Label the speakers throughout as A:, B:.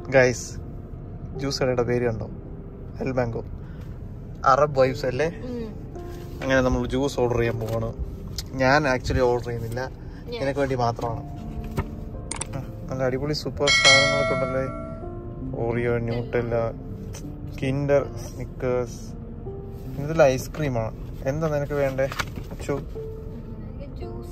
A: Guys juice കടയുടെ പേര് കണ്ടോ എൽ മാങ്കോ അറബ് വൈബ്സ് അല്ലേ അങ്ങനെ നമ്മൾ ജ്യൂസ് ഓർഡർ ചെയ്യാൻ പോവാണ് ഞാൻ ആക്ച്വലി ഓർഡർ ചെയ്യുന്നില്ല നിനക്ക് വേണ്ടി മാത്രമാണ് ആ, നല്ല അടിപൊളി സൂപ്പർ സാധനങ്ങളൊക്കെ ഉണ്ടല്ലേ ഓറിയോ ന്യൂട്ടെല്ല കിൻഡർ സ്നിക്കേഴ്സ് ഇതിൽ ഐസ്ക്രീമാണ് എന്താ നിനക്ക് വേണ്ടേ ചു
B: ജ്യൂസ്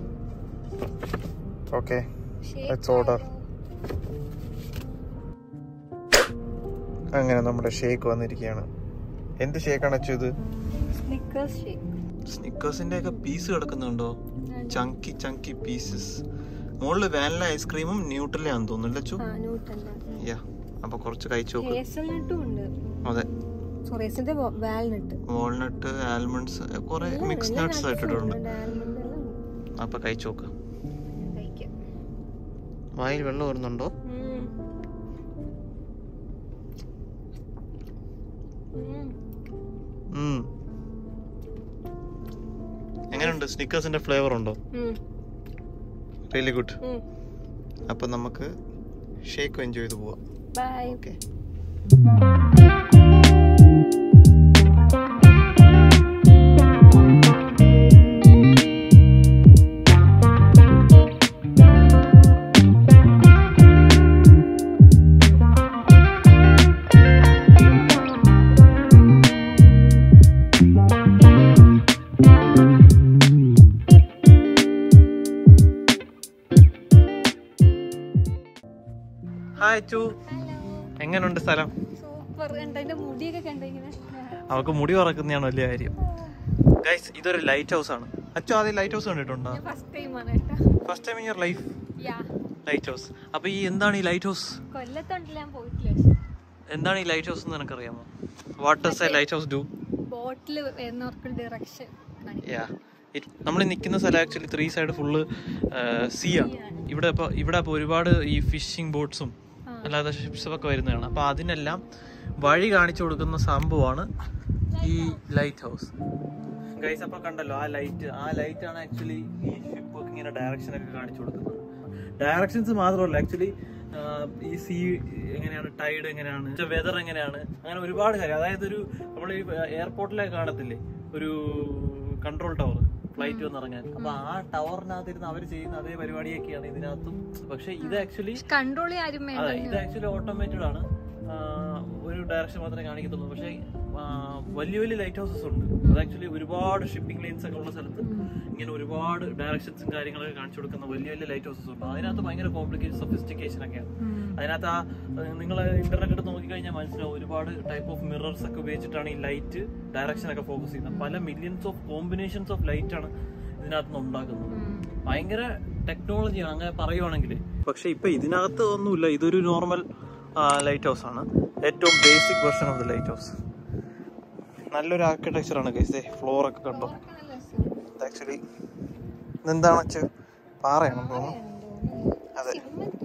A: ഓക്കെ ലെറ്റ്സ് ഓർഡർ അങ്ങനെ നമ്മുടെ ഷേക്ക് വന്നിരിക്കുകയാണ് എന്ത് ഷേക്കാണ് അച്ചു ഇത്
B: സ്നിക്കേഴ്സ് ഷേക്ക്
A: സ്നിക്കേഴ്സിന്റെ ഒക്കെ പീസ് കിടക്കുന്നുണ്ടോ ചങ്കി ചങ്കി പീസസ് മുകളിൽ വാനില ഐസ്ക്രീമും ന്യൂട്രലാന്ന് തോന്നുന്നു അച്ചു
B: ആ ന്യൂട്ടല്ല
A: യാ അപ്പൊ കുറച്ച് കഴിച്ചു നോക്ക്
B: ഹേസൽനട്ടും ഉണ്ട്
A: അതെ
B: സോറി ഹേസലിന്റെ വാൽനട്ട്
A: വാൾനട്ട് ആൽമണ്ട്സ് കുറെ മിക്സ് നട്ട്സ് ഇട്ടിട്ടുണ്ട് അപ്പൊ കഴിച്ചു നോക്ക്
B: കഴിക്കാം
A: വായിൽ വെള്ളം വരുന്നുണ്ടോ
B: ഉം. ഉം.
A: ഉം. എങ്ങനെയുണ്ട് സ്നിക്കേഴ്സിന്റെ ഫ്ലേവർ ഉണ്ടോ
B: ഉം.
A: റിയലി ഗുഡ്
B: ഉം.
A: അപ്പൊ നമുക്ക് ഷേക്ക് എൻജോയ് ചെയ്ത് പോവാം
B: ബൈ
A: ഓക്കെ ഹായ് ചു എങ്ങനെയുണ്ട് സ്ഥലം
B: സൂപ്പർ കണ്ട അതിന്റെ മുടിയൊക്കെ കണ്ട ഇങ്ങനെ
A: അവർക്ക് മുടി പറക്കുന്നതാണ് വലിയ കാര്യം ഗൈസ് ഇതൊരു ലൈറ്റ് ഹൗസ് ആണ് അച്ചു ആദ്യം ലൈറ്റ് ഹൗസ് കണ്ടിട്ടുണ്ടോ
B: ഫസ്റ്റ് ടൈം ആണ് കേട്ടോ
A: first time in your life
B: yeah
A: lighthouse അപ്പൊ ഈ എന്താണ് ഈ ലൈറ്റ് ഹൗസ്
B: കൊല്ലത്തുണ്ടല്ല ഞാൻ പോയിട്ടില്ല
A: എന്താണ് ഈ ലൈറ്റ് ഹൗസ് എന്ന് നിനക്കറിയാമോ what does a lighthouse do
B: ബോട്ടിൽ വരുന്നവർക്ക് ഡയറക്ഷൻ
A: യാ നമ്മൾ നിൽക്കുന്ന സ്ഥലം actually three side full sea ആണ് ഇവിടെ ഇപ്പോൾ ഇവിടെ ഇപ്പോൾ ഒരുപാട് ഈ ഫിഷിംഗ് ബോട്ട്സും അല്ലാതെ ഷിപ്സും ഒക്കെ വരുന്നതാണ് അപ്പോൾ അതിനെല്ലാം വഴി കാണിച്ചു കൊടുക്കുന്ന സംഭവമാണ് ഈ ലൈറ്റ് ഹൗസ് ഗൈസ് അപ്പോൾ കണ്ടല്ലോ ആ ലൈറ്റ് ആ ലൈറ്റ് ആണ് ആക്ച്വലി ഈ ഷിപ്പ് ഒക്കെ ഇങ്ങനെ ഡയറക്ഷൻ ഒക്കെ കാണിച്ചു കൊടുക്കുന്നത് ഡയറക്ഷൻസ് മാത്രമല്ല ആക്ച്വലി ഈ സീ എങ്ങനെയാണ് ടൈഡ് എങ്ങനെയാണ് വെതർ എങ്ങനെയാണ് അങ്ങനെ ഒരുപാട് കാര്യം അതായത് ഒരു നമ്മൾ ഈ എയർപോർട്ടിലൊക്കെ കാണത്തില്ലേ ഒരു കൺട്രോൾ ടവർ ഫ്ലൈറ്റ് വന്നിറങ്ങാൻ അപ്പൊ ആ ടവറിനകത്തിരുന്ന് അവർ ചെയ്യുന്ന അതേ പരിപാടിയൊക്കെയാണ് ഇതിനകത്തും പക്ഷെ ഇത് ആക്ച്വലി
B: കൺട്രോൾ ആരും
A: അതെ ഇത് ആക്ച്വലി ഓട്ടോമേറ്റഡ് ആണ് ആ, ഒരു ഡയറക്ഷൻ മാത്രമേ കാണിക്കത്തുള്ളൂ പക്ഷേ ആ, വലിയ വലിയ ലൈറ്റ് ഹൗസസ് ഉണ്ട് അത് ആക്ച്വലി ഒരുപാട് ഷിപ്പിംഗ് ലൈൻസ് ഒക്കെ ഉള്ള സ്ഥലത്ത് ഇങ്ങനെ ഒരുപാട് ഡയറക്ഷൻസും കാര്യങ്ങളൊക്കെ കാണിച്ചു കൊടുക്കുന്ന വലിയ വലിയ ലൈറ്റ് ഹൗസസ് ഉണ്ട് അതിനകത്ത് ഭയങ്കര കോംപ്ലിക്കേറ്റഡ് സൊഫിസ്റ്റിക്കേഷൻ ഒക്കെയാണ് അതിനകത്ത് ആ നിങ്ങൾ ഇന്റർനെറ്റ് എടുത്ത് നോക്കിക്കഴിഞ്ഞാൽ മനസ്സിലാവും ഒരുപാട് ടൈപ്പ് ഓഫ് മിറേഴ്സ് ഒക്കെ ഉപയോഗിച്ചിട്ടാണ് ഈ ലൈറ്റ് ഡയറക്ഷൻ ഒക്കെ ഫോക്കസ് ചെയ്യുന്നത് പല millions of combinations of light ആണ് ഇതിനകത്ത് നിന്ന് ഉണ്ടാക്കുന്നത് ഭയങ്കര ടെക്നോളജിയാണ് അങ്ങനെ പറയുവാണെങ്കിൽ പക്ഷെ ഇപ്പൊ ഇതിനകത്ത് ഒന്നുമില്ല ഇതൊരു നോർമൽ ലൈറ്റ് ഹൗസ് ആണ് ഏറ്റവും basic version of the lighthouse നല്ലൊരു ആർക്കിടെക്ചർ ആണ് ഗൈസ് ഫ്ലോർ ഒക്കെ കണ്ടോ ആക്ച്വലി ഇതെന്താണ് വെച്ച് പാറയാണെന്ന് തോന്നുന്നു അതെ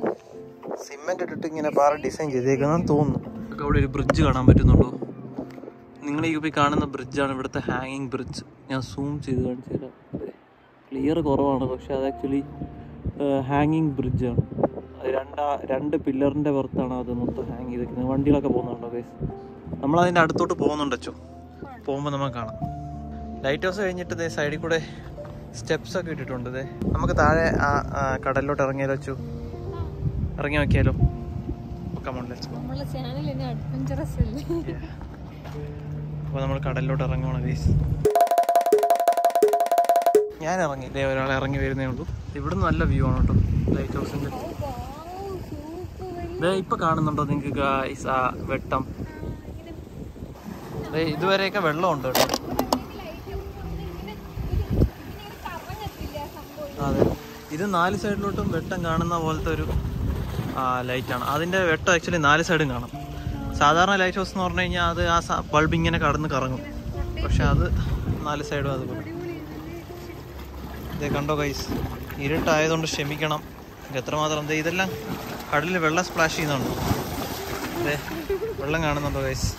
A: സിമെന്റ് ഇട്ടിട്ട് ഇങ്ങനെ പാറ ഡിസൈൻ ചെയ്തേക്കുന്നതെന്ന് തോന്നുന്നു നമുക്ക് അവിടെ ഒരു ബ്രിഡ്ജ് കാണാൻ പറ്റുന്നുണ്ടോ നിങ്ങൾ ഈ ഇപ്പോൾ കാണുന്ന ബ്രിഡ്ജാണ് ഇവിടുത്തെ ഹാങ്ങിങ് ബ്രിഡ്ജ് ഞാൻ സൂം ചെയ്ത് കാണിച്ചു തരാം ക്ലിയർ കുറവാണ് പക്ഷെ അത് ആക്ച്വലി ഹാങ്ങിങ് ബ്രിഡ്ജാണ് അത് രണ്ടാ രണ്ട് പില്ലറിൻ്റെ പുറത്താണ് അത് മൊത്തം ഹാങ് ചെയ്തിരിക്കുന്നത് വണ്ടികളൊക്കെ പോകുന്നുണ്ടോ ഗൈസ് നമ്മൾ അതിൻ്റെ അടുത്തോട്ട് പോകുന്നുണ്ട് അച്ചോ പോകുമ്പോൾ നമുക്ക് കാണാം ലൈറ്റ് ഹൗസ് കഴിഞ്ഞിട്ട് ദേ സൈഡിൽ കൂടെ സ്റ്റെപ്സ് ഒക്കെ ഇട്ടിട്ടുണ്ട് ദേ നമുക്ക് താഴെ ആ ആ, കടലിലോട്ട് ഇറങ്ങിയാലോ അച്ചു ഇറങ്ങി നോക്കിയാലോ കമോൺ ലെറ്റ്സ്
B: നമ്മളെ ചാനൽ ഇനി അഡ്വഞ്ചറസ് അല്ലേ
A: അപ്പോൾ നമ്മൾ കടലിലോട്ട് ഇറങ്ങുവാണ് ഗൈസ് ഞാൻ ഇറങ്ങി ഇതേ ഒരാൾ ഇറങ്ങി വരുന്നേ ഉള്ളൂ ഇവിടുന്ന് നല്ല വ്യൂ ആണ് കേട്ടോ ലൈറ്റ് ഹൗസിന്റെ ദേ ഇപ്പൊ കാണുന്നുണ്ടോ നിങ്ങൾക്ക് ഗായ്സ് ആ വെട്ടം ദേ ഇതുവരെയൊക്കെ വെള്ളമുണ്ട് കേട്ടോ അതെ ഇത് നാല് സൈഡിലോട്ടും വെട്ടം കാണുന്ന പോലത്തെ ഒരു ലൈറ്റാണ് അതിന്റെ വെട്ടം ആക്ച്വലി നാല് സൈഡും കാണും സാധാരണ ലൈറ്റ് ഹൗസ് എന്ന് പറഞ്ഞു കഴിഞ്ഞാൽ അത് ആ ബൾബ് ഇങ്ങനെ കടന്ന് കറങ്ങും പക്ഷെ അത് നാല് സൈഡും അതുപോലെ ഇതേ കണ്ടോ ഗൈസ് ഇരുട്ടായതുകൊണ്ട് ക്ഷമിക്കണം ഇത് എത്രമാത്രം ദേ ഇതെല്ലാം കടലിൽ വെള്ളം സ്പ്ലാഷ് ചെയ്യുന്നുണ്ട് അതെ വെള്ളം കാണുന്നുണ്ടോ ഗൈസ്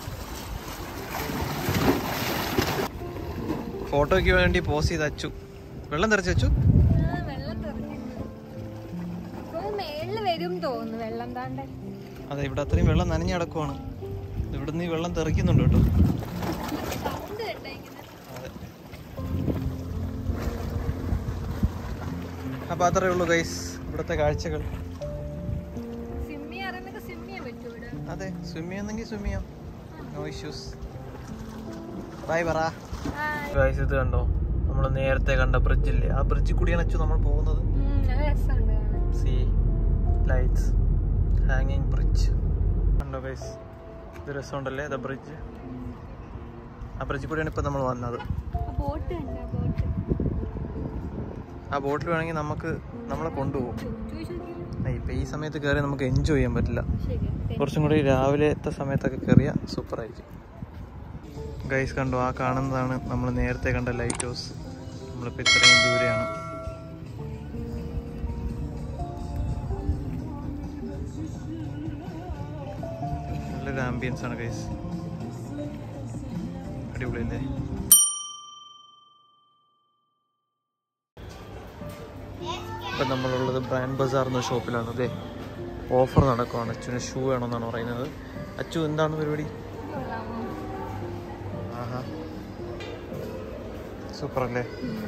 A: ഫോട്ടോയ്ക്ക് വേണ്ടി പോസ് ചെയ്ത് അച്ചു വെള്ളം തെറിച്ച് വെച്ചു
B: വെള്ളം തെറിക്കുന്നു ഇപ്പൊ മേളില് വരും തോന്നുന്നു വെള്ളം താണ്ടെ
A: അതെ ഇവിടെ അത്രയും വെള്ളം നനഞ്ഞു കിടക്കുവാണ് ഇവിടുന്ന് ഈ വെള്ളം തെറിക്കുന്നുണ്ട് കേട്ടോ
B: സൗണ്ട് കേട്ടോ ഇങ്ങനെ
A: അതെ അപ്പോൾ അത്രേ ഉള്ളൂ ഗൈസ് ഇവിടുത്തെ കാഴ്ചകൾ
B: സിമ്മി അറിയുന്നൊക്കെ സിമ്മി ചെയ്യാൻ പറ്റുമോ ഇവിടെ
A: അതെ സ്വിം ചെയ്യുന്നെങ്കിൽ സ്വിം ചെയ്യാം നോ ഇഷ്യൂസ് ബൈ പറ
B: ഹായ്.
A: ഗൈസ് ഇത് കണ്ടോ നമ്മൾ നേരത്തെ കണ്ട ബ്രിഡ്ജില്ലേ ആ ബ്രിഡ്ജിൽ കൂടിയാണ് അച്ചു നമ്മൾ പോകുന്നത്
B: ഉം, നല്ല രസമുണ്ട് കാണാൻ
A: സി ലൈറ്റ്സ് ഹാങ്ങിങ് ബ്രിഡ്ജ് കണ്ടോ ഗൈസ് ഇത് രസമുണ്ടല്ലേ ദ ബ്രിഡ്ജ് ആ ബ്രിഡ്ജിൽ കൂടിയാണ് ഇപ്പം നമ്മൾ വന്നത്
B: ആ ബോട്ട് കണ്ടോ ബോട്ട്
A: ആ ബോട്ടിൽ വേണമെങ്കിൽ നമുക്ക് നമ്മളെ കൊണ്ടുപോകും
B: ചോദിച്ചു
A: ഇപ്പം ഈ സമയത്ത് കയറി നമുക്ക് എൻജോയ് ചെയ്യാൻ പറ്റില്ല
B: ശരി
A: കുറച്ചും കൂടി രാവിലത്തെ സമയത്തൊക്കെ കയറിയ സൂപ്പറായിരിക്കും ഗൈസ് കണ്ടു ആ കാണുന്നതാണ് നമ്മൾ നേരത്തെ കണ്ട ലൈറ്റ് ഹൗസ് നമ്മളിപ്പോൾ ഇത്രയും ദൂരെയാണ് നല്ലൊരു ആംബിയൻസ് ആണ് ഗൈസ് അടിപൊളിയല്ലേ ഇപ്പം നമ്മളുള്ളത് ബ്രാൻഡ് ബസാർ എന്ന ഷോപ്പിലാണ് അതെ ഓഫർ നടക്കുവാണ് അച്ഛന് ഷൂ വേണമെന്നാണ് പറയുന്നത് അച്ചു എന്താണ് പരിപാടി
B: കൊള്ളാമോ
A: ആഹാ സൂപ്പർ അല്ലേ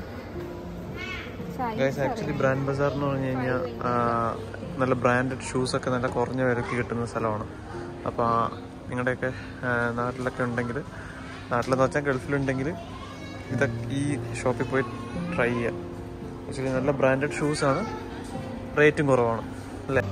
B: Size
A: guys actually Brand Bazaar എന്ന് പറഞ്ഞു കഴിഞ്ഞാൽ നല്ല ബ്രാൻഡഡ് ഷൂസ് ഒക്കെ നല്ല കുറഞ്ഞ വിലക്ക് കിട്ടുന്ന സ്ഥലമാണ് അപ്പോൾ നിങ്ങളുടെയൊക്കെ ആ, നാട്ടിലൊക്കെ ഉണ്ടെങ്കിൽ നാട്ടിലെന്ന് വെച്ചാൽ ഗൾഫിലുണ്ടെങ്കിൽ ഇതൊക്കെ ഈ ഷോപ്പിൽ പോയി ട്രൈ ചെയ്യാം ആക്ച്വലി നല്ല ബ്രാൻഡഡ് ഷൂസാണ് റേറ്റും കുറവാണ് അല്ലേ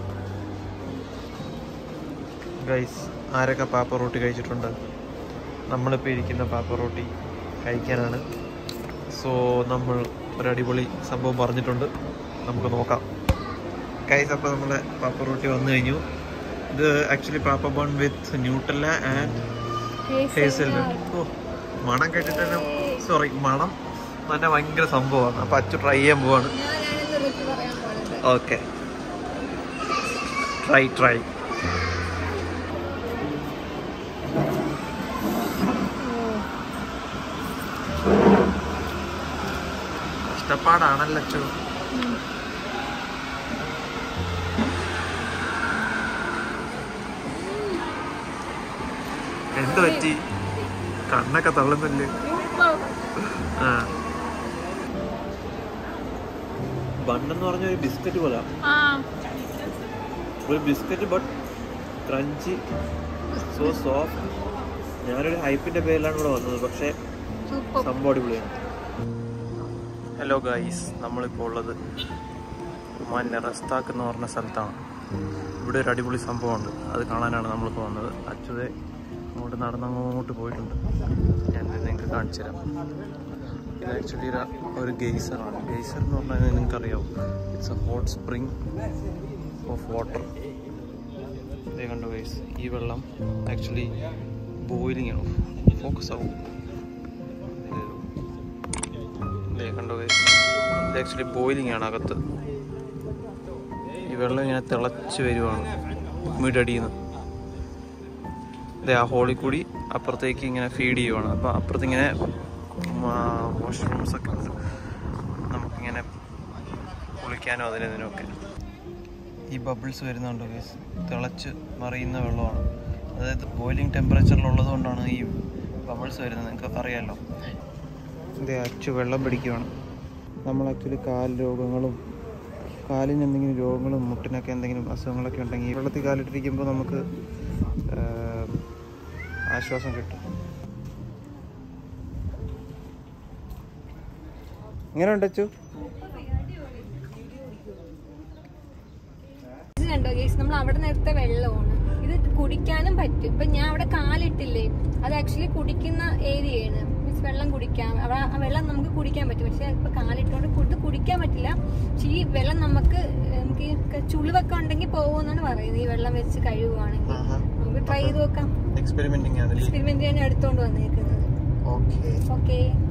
A: ഗൈസ് ആരൊക്കെ പാപ്പ റോട്ടി കഴിച്ചിട്ടുണ്ട് നമ്മളിപ്പോൾ ഇരിക്കുന്ന പാപ്പ റോട്ടി കഴിക്കാനാണ് സോ നമ്മൾ ഒരു അടിപൊളി സംഭവം പറഞ്ഞിട്ടുണ്ട് നമുക്ക് നോക്കാം ഗൈസ് അപ്പോൾ നമ്മളെ പാപ്പ റോട്ടി വന്നു കഴിഞ്ഞു ഇത് actually papa bun with Nutella and hazelnut ഓ മണം കേട്ടിട്ട് തന്നെ സോറി മണം തന്നെ ഭയങ്കര സംഭവമാണ് അപ്പോൾ അച്ചു ട്രൈ ചെയ്യാൻ പോവാണ്
B: ഞാനാണ് റിവ്യൂ പറയാൻ പോണത്
A: ഓക്കെ ട്രൈ ട്രൈ കഷ്ടപ്പാടാണല്ലോ അച്ചു എന്ത് പറ്റി കണ്ണൊക്കെ തള്ളുന്നില്ലേ ആ ബണ്ണെന്ന് പറഞ്ഞ ഒരു ബിസ്ക്കറ്റ് പോലെ
B: ആ
A: ഒരു biscuit but crunchy so soft ഞാനൊരു ഹൈപ്പിന്റെ പേരിലാണ് ഇവിടെ വന്നത് പക്ഷേ
B: സൂപ്പർ
A: സംഭവം അടിപൊളിയാണ് ഹലോ ഗൈസ് നമ്മളിപ്പോൾ ഉള്ളത് ഒമാനിലെ റസ്താക്ക് എന്ന് പറഞ്ഞ സ്ഥലത്താണ് ഇവിടെ ഒരു അടിപൊളി സംഭവമുണ്ട് അത് കാണാനാണ് നമ്മളിപ്പോൾ വന്നത് അച്യുതെ അങ്ങോട്ട് നടന്നങ്ങോട്ട് പോയിട്ടുണ്ട് ഞാൻ ഇത് നിങ്ങൾക്ക് കാണിച്ചു തരാം ഇത് ആക്ച്വലി ഒരു ഗെയ്സറാണ് ഗെയ്സർ എന്ന് പറഞ്ഞാൽ നിങ്ങൾക്ക് അറിയാവും it's a hot spring of water ഇതേ കണ്ടു ഗൈസ് ഈ വെള്ളം ആക്ച്വലി ബോയിലിംഗ് ആണ് ഫോക്കസ് ആവും ഇതേ കണ്ടോ ഗൈസ് ഇത് ആക്ച്വലി ബോയിലിംഗ് ആണ് അകത്ത് ഈ വെള്ളം ഇങ്ങനെ തിളച്ച് വരുവാണ് മിഡടിയിൽ നിന്ന് ഇതേ ആ ഹോളിൽ കൂടി അപ്പുറത്തേക്ക് ഇങ്ങനെ ഫീഡ് ചെയ്യുവാണ് അപ്പോൾ അപ്പുറത്ത് ഇങ്ങനെ വാഷ്റൂംസ് ഒക്കെ ഉണ്ട് നമുക്കിങ്ങനെ കുളിക്കാനോ അതിനും ഇതിനൊക്കെ ഈ ബബിൾസ് വരുന്നുണ്ടോ ഗൈസ് തിളച്ച് മറിയുന്ന വെള്ളമാണ് അതായത് ബോയിലിംഗ് ടെമ്പറേച്ചറിലുള്ളത് കൊണ്ടാണ് ഈ ബബിൾസ് വരുന്നത് നിങ്ങൾക്ക് അറിയാമല്ലോ ഇത് അച്ചു വെള്ളം പിടിക്കുകയാണ് നമ്മൾ ആക്ച്വലി കാൽ രോഗങ്ങളും കാലിന് എന്തെങ്കിലും രോഗങ്ങളും മുട്ടിനൊക്കെ എന്തെങ്കിലും അസുഖങ്ങളൊക്കെ ഉണ്ടെങ്കിൽ ഈ വെള്ളത്തിൽ കാലിട്ടിരിക്കുമ്പോൾ നമുക്ക് ആഹ്, ആശ്വാസം കിട്ടും എങ്ങനെ ഉണ്ട് അച്ചു
B: ഇത് കണ്ടോ ഗേസ് നമ്മൾ അവിടെ നേരത്തെ വെള്ളമാണ് ഇത് കുടിക്കാനും പറ്റും ഇപ്പൊ ഞാൻ അവിടെ കാലിട്ടില്ലേ അത് ആക്ച്വലി കുടിക്കുന്ന ഏരിയയാണ് മീൻസ് വെള്ളം കുടിക്കാം അവിടെ ആ വെള്ളം നമുക്ക് കുടിക്കാൻ പറ്റും പക്ഷെ ഇപ്പൊ കാലിട്ടോണ്ട് ഫുഡ് കുടിക്കാൻ പറ്റില്ല പക്ഷെ ഈ വെള്ളം നമുക്ക് നമുക്ക് ഈ ക- ചുളിവൊക്കെ ഉണ്ടെങ്കിൽ പോകുമെന്നാണ് പറയുന്നത് ഈ വെള്ളം വെച്ച് കഴുകുവാണെങ്കിൽ നമുക്ക് ട്രൈ ചെയ്ത് നോക്കാം
A: എക്സ്പെരിമെന്റിങ് ആണ്
B: എക്സ്പെരിമെന്റ് ഞാൻ എടുത്തോണ്ട് വന്നേക്കുന്നത്
A: ഓക്കെ
B: ഓക്കെ